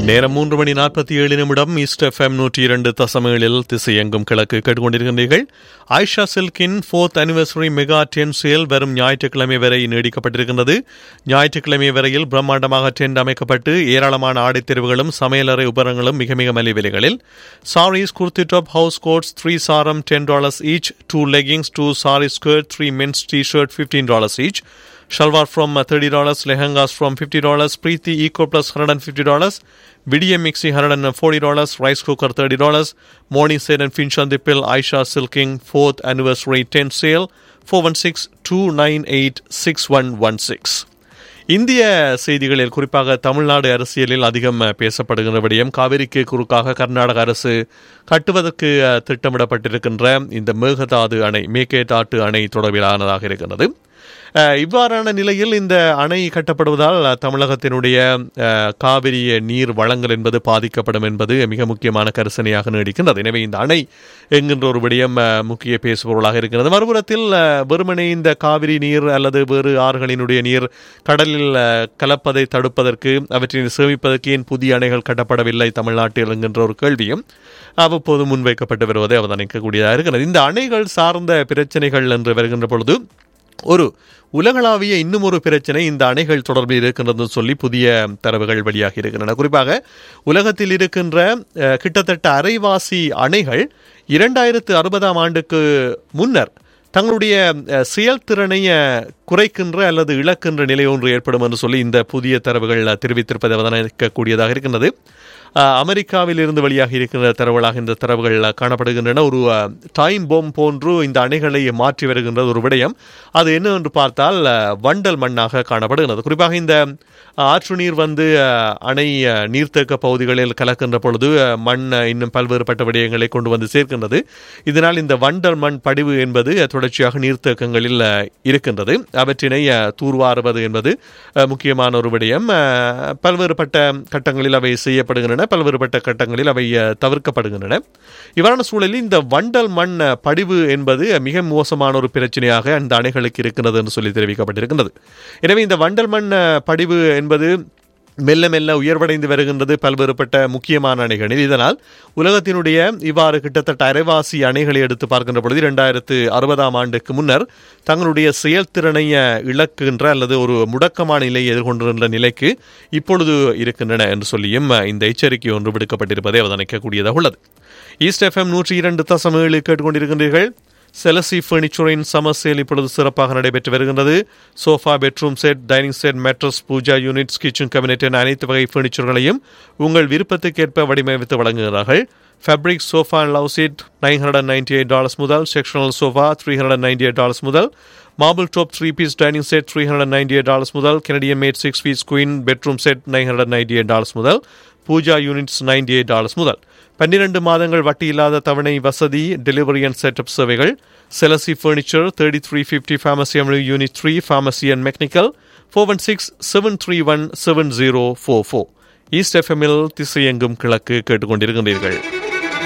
நேரம் மூன்று மணி நாற்பத்தி ஏழு நிமிடம் ஈஸ்ட் எஃப்எம் நூற்றி இரண்டு தசமேழில் திசையெங்கும் கிழக்கு கேட்டுக்கொண்டிருக்கின்றீர்கள் ஆயிஷா சில்கின் fourth anniversary mega ten sale வரும் ஞாயிற்றுக்கிழமை வரை நீடிக்கப்பட்டிருக்கின்றது ஞாயிற்றுக்கிழமை வரையில் பிரம்மாண்டமாக டென்ட் அமைக்கப்பட்டு ஏராளமான ஆடைத் தேர்வுகளும் சமையலறை உபகரணங்களும் மிக மிக மலிவு விலைகளில் saris kurti top housecoats three saram ten dollars each two leggings two sari skirt three men's T shirt fifteen dollars each Shalwar from uh, $30, lehengas from $50, Preeti Eco Plus $150, Vidia Mixi $140, Rice Cooker $30, Morning Set and Finch on the Pill, Aisha Silking 4th Anniversary 10 Sale 416-298-6116. இந்திய செய்திகளில் குறிப்பாக தமிழ்நாடு அரசியலில் அதிகம் பேசப்படுகின்ற விடயம் காவிரிக்கு குறுக்காக கர்நாடக அரசு கட்டுவதற்கு திட்டமிடப்பட்டிருக்கின்ற இந்த மேகதாது அணை மேகேதாட்டு அணை தொடர்பிலானதாக இருக்கின்றது இவ்வாறான நிலையில் இந்த அணை கட்டப்படுவதால் தமிழகத்தினுடைய காவிரி நீர் வளங்கள் என்பது பாதிக்கப்படும் என்பது மிக முக்கியமான கரிசனையாக நீடிக்கின்றது எனவே இந்த அணை என்கின்ற ஒரு விடயம் முக்கிய பேசுபொருளாக இருக்கிறது மறுபுறத்தில் வெறுமனே இந்த காவிரி நீர் அல்லது வேறு ஆறுகளினுடைய நீர் கடலில் கலப்பதை தடுப்பதற்கு அவற்றினை சேமிப்பதற்கு ஏன் புதிய அணைகள் கட்டப்படவில்லை தமிழ்நாட்டில் என்கின்ற ஒரு கேள்வியும் அவ்வப்போது முன்வைக்கப்பட்டு வருவதை அவதானிக்கக்கூடியதாக இருக்கிறது இந்த அணைகள் சார்ந்த பிரச்சனைகள் என்று வருகின்ற பொழுது ஒரு உலகளாவிய இன்னும் ஒரு பிரச்சனை இந்த அணைகள் தொடர்பில் இருக்கின்றது சொல்லி புதிய தரவுகள் வெளியாகி இருக்கின்றன குறிப்பாக உலகத்தில் இருக்கின்ற கிட்டத்தட்ட அரைவாசி அணைகள் இரண்டாயிரத்து அறுபதாம் ஆண்டுக்கு முன்னர் தங்களுடைய செயல்திறனை குறைக்கின்ற அல்லது இழக்கின்ற நிலை ஒன்று ஏற்படும் என்று சொல்லி இந்த புதிய தரவுகள் தெரிவித்திருப்பதை அவதானிக்கக்கூடியதாக இருக்கின்றது அமெரிக்காவில் இருந்து வெளியாக இருக்கின்ற தரவுகளாக இந்த தரவுகள் காணப்படுகின்றன ஒரு டைம் பொம் போன்று இந்த அணைகளை மாற்றி வருகின்ற ஒரு விடயம் அது என்ன என்று பார்த்தால் வண்டல் மண்ணாக காணப்படுகிறது குறிப்பாக இந்த ஆற்று நீர் வந்து அணை நீர்த்தேக்க பகுதிகளில் கலக்கின்ற பொழுது மண் இன்னும் பல்வேறுபட்ட விடயங்களை கொண்டு வந்து சேர்க்கின்றது இதனால் இந்த வண்டல் மண் படிவு என்பது தொடர்ச்சியாக நீர்த்தேக்கங்களில் இருக்கின்றது அவற்றினை தூர்வாருவது என்பது முக்கியமான ஒரு விடயம் பல்வேறுபட்ட கட்டங்களில் அவை செய்யப்படுகின்றன பல்வேறுபட்ட கட்டங்களில் அவை தவிர்க்கப்படுகின்றன இவ்வாறான சூழலில் இந்த வண்டல் மண் படிவு என்பது மிக மோசமான ஒரு பிரச்சனையாக அந்த அணைகளுக்கு இருக்கிறது என்று சொல்லி தெரிவிக்கப்பட்டிருக்கின்றது எனவே இந்த வண்டல் மண் படிவு என்பது மெல்ல மெல்ல உயர்வடைந்து வருகின்றது பல்வேறுபட்ட முக்கியமான அணைகளில் இதனால் உலகத்தினுடைய இவ்வாறு கிட்டத்தட்ட அரைவாசி அணைகளை எடுத்து பார்க்கின்ற பொழுது இரண்டாயிரத்து அறுபதாம் ஆண்டுக்கு முன்னர் தங்களுடைய செயல்திறனை இழக்குகின்ற அல்லது ஒரு முடக்கமான நிலையை எதிர்கொண்டிருந்த நிலைக்கு இப்பொழுது இருக்கின்றன என்று சொல்லியும் இந்த எச்சரிக்கை ஒன்று விடுக்கப்பட்டிருப்பதை அவதானிக்கக்கூடியதாக உள்ளது ஈஸ்ட் எஃப்எம் நூற்றி இரண்டு தசம் ஏழு கேட்டுக்கொண்டிருக்கின்றீர்கள் செலசி ஃபர்னிச்சரின் சமர் சேல் இப்பொழுது சிறப்பாக நடைபெற்று வருகின்றது sofa bedroom set dining set mattress puja units kitchen cabinet என அனைத்து வகை ஃபர்னிச்சர்களையும் உங்கள் விருப்பத்துக்கேற்ப வடிவமைத்து வழங்குகிறார்கள் fabric sofa and love seat nine hundred ninety eight dollars முதல் sectional sofa three hundred ninety eight dollars முதல் marble top three piece dining set three hundred ninety eight dollars முதல் Canadian made six piece queen bedroom set nine hundred ninety eight dollars முதல் puja units ninety eight dollars முதல் பன்னிரண்டு மாதங்கள் வட்டி இல்லாத தவணை வசதி டெலிவரி அண்ட் செட்டப் சேவைகள் செலசி furniture thirty three fifty Pharmacy அமலு unit three Pharmacy and McNicoll four one six seven three one seven zero four four East எஃப்எம்மில் திசையெங்கும் கிழக்கு கேட்டுக்கொண்டிருக்கின்றீர்கள்